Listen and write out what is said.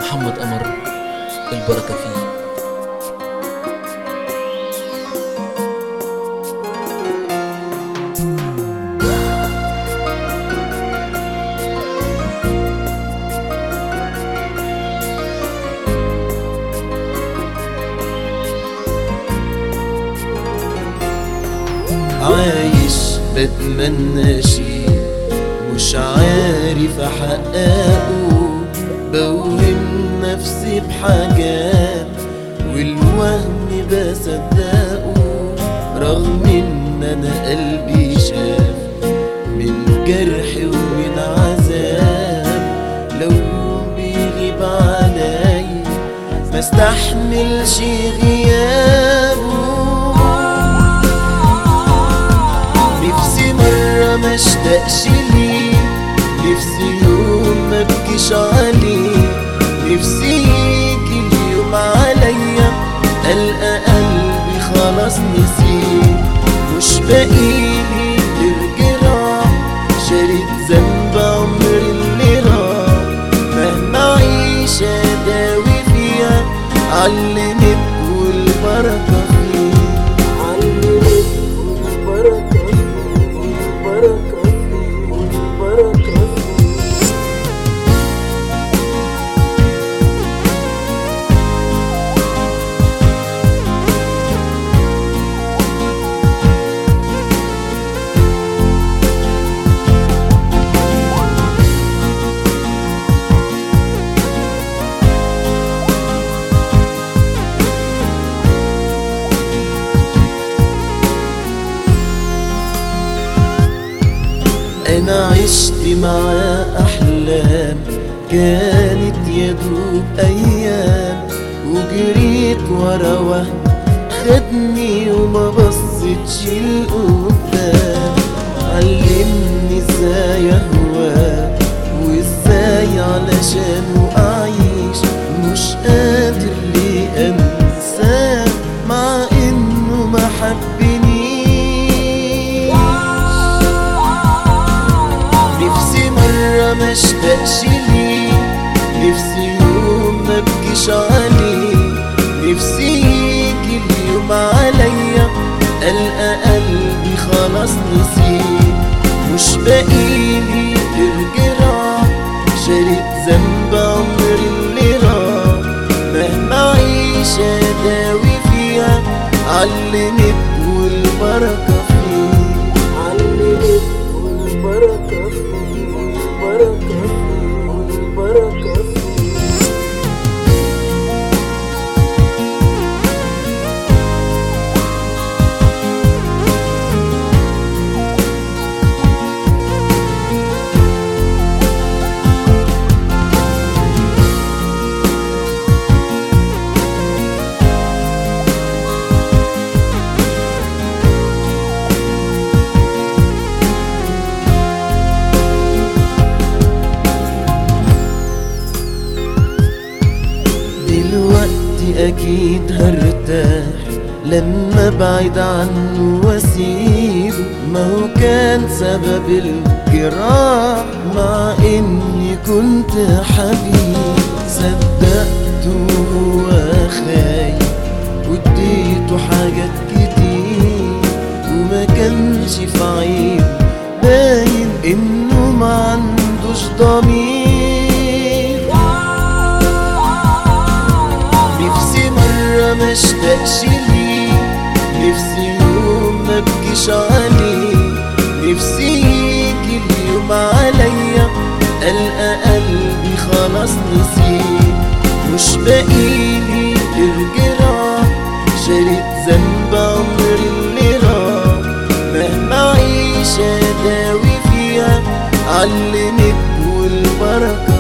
محمد قمر البركة فيه عايش بتمنى شي مش عارف احققه بوهم نفسي بحاجات والوهم بصدقه رغم ان انا قلبي شاف من جرح ومن عذاب لو بيغيب علي ما استحملش غيابه نفسي مرة ما اشتاقش ليه نفسي يوم ما ابكيش عليه نفسي يجي اليوم عليا القى قلبي خلاص نسيه مش باقيلي غير جراح شاريت ذنب عمري اللي راح مهما اعيش اداوي فيها علمت والبركة فيه علمت والبركة فيه والبركة فيه والبركة فيه انا عشت مع احلام كانت يدوب ايام وجريت ورا وهم خدني وما بصيتش لقدام علمني ازاي اهواه وازاي علشان اعيش مش قادر ليه انساه مع انه ما حبنيش نفسي مرة ما اشتاقش ليه نفسي يوم ما ابكيش عليه نفسي يجي اليوم عليا القى قلبي خلاص نسيه مش باقيلي غير جراح شاريت ذنب عمري اللي راح مهما اعيش اداوي فيها علمت والبركة فيه علمت والبركة فيه والبركة فيه والبركة فيه دلوقتي اكيد هرتاح لما ابعد عنه واسيبه ما هو كان سبب الجراح مع اني كنت حبيب صدقته وهو خايف واديته حاجات كتير وما كانش في عيب باين انه ما عندوش ضمير نفسي مرة ما اشتاقش ليه نفسي يوم ما ابكيش عليه نفسي يجي اليوم عليا القى قلبي خلاص نسيه مش باقيلي غير جراح شاريت ذنب عمري اللي راح مهما اعيش اداوي فيها علمت والبركة